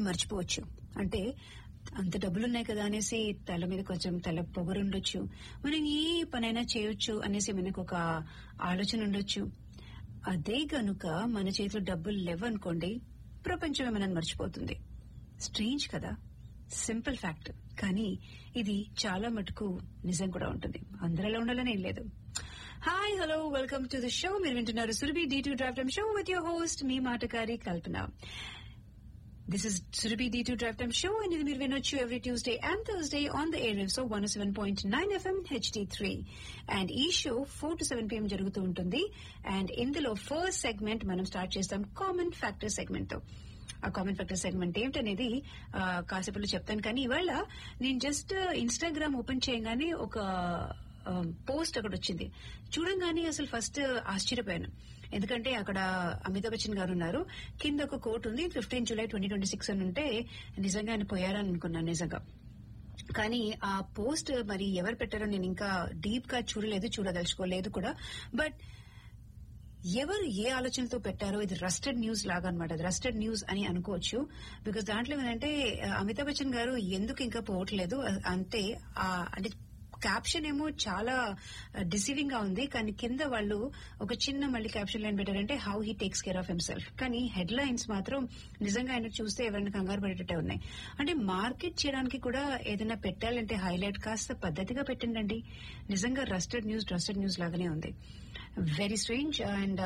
మర్చిపోవచ్చు అంటే అంత డబ్బులున్నాయి కదా అనేసి తల మీద కొంచెం తల పొగరు ఉండొచ్చు మనం ఏ పనైనా చేయొచ్చు అనేసి మనకు ఒక ఆలోచన ఉండొచ్చు అదే గనుక మన చేతిలో డబ్బులు లేవనుకోండి ప్రపంచమే మనం మర్చిపోతుంది స్ట్రేంజ్ కదా సింపుల్ ఫ్యాక్ట్ కానీ ఇది చాలా మటుకు నిజం కూడా ఉంటుంది అందరిలో ఉండాలని ఏం లేదు hi hello welcome to the show మీరు వింటున్నారు Surabhi D two draft time show with your host మీ మాటకారి Kalpana this is Surabhi D two draft time show and ఇది మీరు వినొచ్చు every Tuesday and Thursday on the air so one seven point nine FM HD three and ఈ show four to seven PM జరుగుతూ ఉంటుంది and ఇందులో first segment మనం start చేస్తాం common factor segment తో ఆ కామన్ ఫ్యాక్టర్ సెగ్మెంట్ ఏమిటనేది ఆ, కాసేపట్లో చెప్తాను కానీ ఇవాళ నేను జస్ట్ ఇన్స్టాగ్రామ్ ఓపెన్ చేయగానే ఒక పోస్ట్ ఒకటి వచ్చింది చూడంగానే అసలు ఫస్ట్ ఆశ్చర్యపోయాను ఎందుకంటే అక్కడ అమితాబ్ బచ్చన్ గారు ఉన్నారు కింద ఒక కోట్ ఉంది fifteen July twenty twenty six అని ఉంటే నిజంగా ఆయన పోయారని అనుకున్నాను నిజంగా కానీ ఆ పోస్ట్ మరి ఎవరు పెట్టారో నేను ఇంకా డీప్ గా చూడలేదు చూడదలుచుకోలేదు కూడా బట్ ఎవరు ఏ ఆలోచనతో పెట్టారో ఇది రస్టెడ్ న్యూస్ లాగా అనమాట రస్టెడ్ న్యూస్ అని అనుకోవచ్చు బికాస్ దాంట్లో ఏంటంటే ఆ, అమితాబ్ బచ్చన్ గారు ఎందుకు ఇంకా పోవట్లేదు అ- అంతే ఆ, అంటే క్యాప్షన్ ఏమో చాలా డిసీవింగ్ గా ఉంది కానీ కింద వాళ్ళు ఒక చిన్న మళ్ళీ క్యాప్షన్ లైన్ పెట్టారంటే how he takes care of himself కానీ హెడ్ లైన్స్ మాత్రం నిజంగా ఆయన చూస్తే ఎవరైనా కంగారు పడేటట్టే ఉన్నాయి అంటే మార్కెట్ చేయడానికి కూడా ఏదైనా పెట్టాలంటే హైలైట్ కాస్త పద్ధతిగా పెట్టండి నిజంగా రస్టెడ్ న్యూస్ రస్టెడ్ న్యూస్ లాగానే ఉంది వెరీ స్ట్రేంజ్ అండ్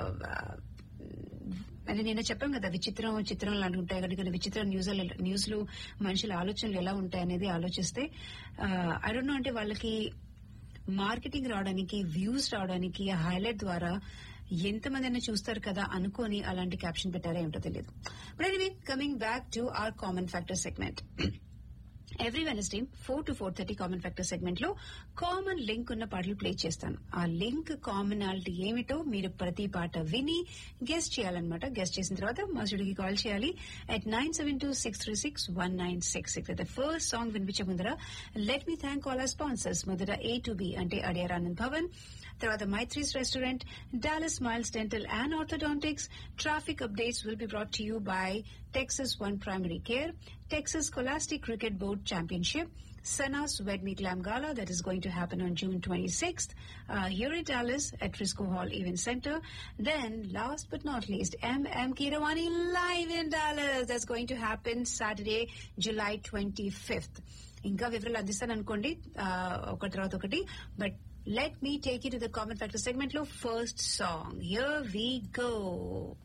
అది నేను చెప్పాం కదా విచిత్రం చిత్రం లాంటి ఉంటాయి కానీ కొన్ని విచిత్ర న్యూస్ న్యూస్లు మనుషుల ఆలోచనలు ఎలా ఉంటాయి అనేది ఆలోచిస్తే ఐ డోంట్ నో అంటే వాళ్ళకి మార్కెటింగ్ రావడానికి వ్యూస్ రావడానికి హైలైట్ ద్వారా ఎంతమంది అయినా చూస్తారు కదా అనుకొని అలాంటి క్యాప్షన్ పెట్టారా ఏమిటో తెలియదు but anyway coming back to our common factor segment every Wednesday four to four thirty common factor segment లో కామన్ లింక్ ఉన్న పాటలు ప్లే చేస్తాను ఆ లింక్ కామనాలిటీ ఏమిటో మీరు ప్రతి పాట విని గెస్ట్ చేయాలన్నమాట గెస్ట్ చేసిన తర్వాత మా స్టూడియోకి కాల్ చేయాలి at nine seven two six three six one nine six six అయితే ఫస్ట్ సాంగ్ వినిపించే ముందర let me thank all our sponsors మొదట ఏ టు బి అంటే అడియార్ ఆనంద్ భవన్ తర్వాత Maitri's restaurant Dallas miles dental and orthodontics traffic updates will be brought to you by Texas One Primary Care, Texas Scholastic Cricket Board Championship, Sana's Wed Meet Lamb Gala that is going to happen on June 26th uh, here at Dallas at Frisco Hall Event Center. Then, last but not least, MM Kirawani live in Dallas. That's going to happen Saturday, July 25th. ఇంకా వివరాలు అందిస్తాను అనుకోండి ఆ, ఒకటి తర్వాత ఒకటి but let me take it the common factor segment లో first song here we go